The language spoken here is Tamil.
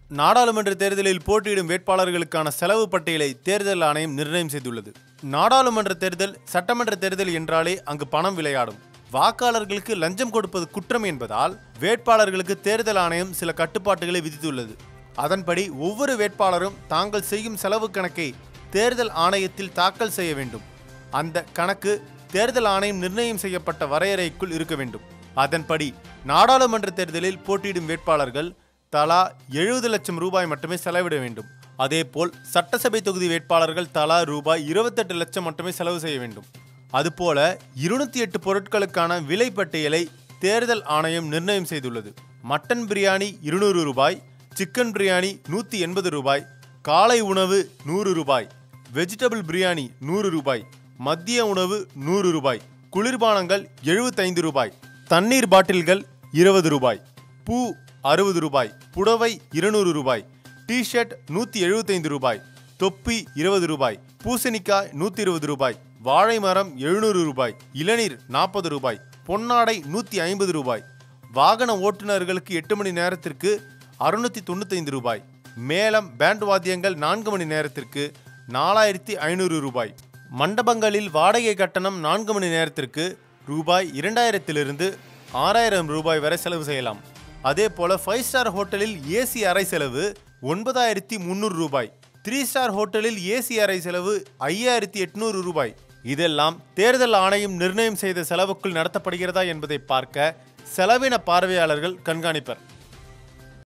நாடாளுமன்ற தேர்தலில் போட்டியிடும் வேட்பாளர்களுக்கான செலவு பட்டியலை தேர்தல் ஆணையம் நிர்ணயம் செய்துள்ளது நாடாளுமன்ற தேர்தல் சட்டமன்ற தேர்தல் என்றாலே அங்கு பணம் விளையாடும் வாக்காளர்களுக்கு லஞ்சம் கொடுப்பது குற்றம் என்பதால் வேட்பாளர்களுக்கு தேர்தல் ஆணையம் சில கட்டுப்பாட்டுகளை விதித்துள்ளது அதன்படி ஒவ்வொரு வேட்பாளரும் தாங்கள் செய்யும் செலவு கணக்கை தேர்தல் ஆணையத்தில் தாக்கல் செய்ய வேண்டும் அந்த கணக்கு தேர்தல் ஆணையம் நிர்ணயம் செய்யப்பட்ட வரையறைக்குள் இருக்க வேண்டும் அதன்படி நாடாளுமன்ற தேர்தலில் போட்டியிடும் வேட்பாளர்கள் தலா எழுபது லட்சம் ரூபாய் மட்டுமே செலவிட வேண்டும் அதேபோல் சட்டசபை தொகுதி வேட்பாளர்கள் தலா ரூபாய் இருபத்தெட்டு லட்சம் மட்டுமே செலவு செய்ய வேண்டும் அதுபோல இருநூத்தி எட்டு பொருட்களுக்கான விலை பட்டியலை தேர்தல் ஆணையம் நிர்ணயம் செய்துள்ளது மட்டன் பிரியாணி இருநூறு ரூபாய் சிக்கன் பிரியாணி நூற்றி எண்பது ரூபாய் காலை உணவு நூறு ரூபாய் வெஜிடபிள் பிரியாணி நூறு ரூபாய் மதிய உணவு நூறு ரூபாய் குளிர்பானங்கள் எழுபத்தைந்து ரூபாய் தண்ணீர் பாட்டில்கள் இருபது ரூபாய் பூ அறுபது ரூபாய் புடவை இருநூறு ரூபாய் டிஷர்ட் நூற்றி எழுபத்தைந்து ரூபாய் தொப்பி இருபது ரூபாய் பூசணிக்காய் நூற்றி இருபது ரூபாய் வாழை மரம் எழுநூறு ரூபாய் இளநீர் நாற்பது ரூபாய் பொன்னாடை நூற்றி ஐம்பது ரூபாய் வாகன ஓட்டுநர்களுக்கு எட்டு மணி நேரத்திற்கு அறுநூத்தி தொண்ணூத்தைந்து ரூபாய் மேளம் பேண்ட் வாத்தியங்கள் நான்கு மணி நேரத்திற்கு நாலாயிரத்தி ஐநூறு ரூபாய் மண்டபங்களில் வாடகை கட்டணம் நான்கு மணி நேரத்திற்கு ரூபாய் இரண்டாயிரத்திலிருந்து ஆறாயிரம் ரூபாய் வரை செலவு செய்யலாம் அதே போல ஃபைவ் ஸ்டார் ஹோட்டலில் ஏசி அறை செலவு ஒன்பதாயிரத்தி முந்நூறு ரூபாய் த்ரீ ஸ்டார் ஹோட்டலில் ஏசி அறை செலவு ஐயாயிரத்தி எட்நூறு ரூபாய் இதெல்லாம் தேர்தல் ஆணையம் நிர்ணயம் செய்த செலவுக்குள் நடத்தப்படுகிறதா என்பதை பார்க்க செலவின பார்வையாளர்கள் கண்காணிப்பர்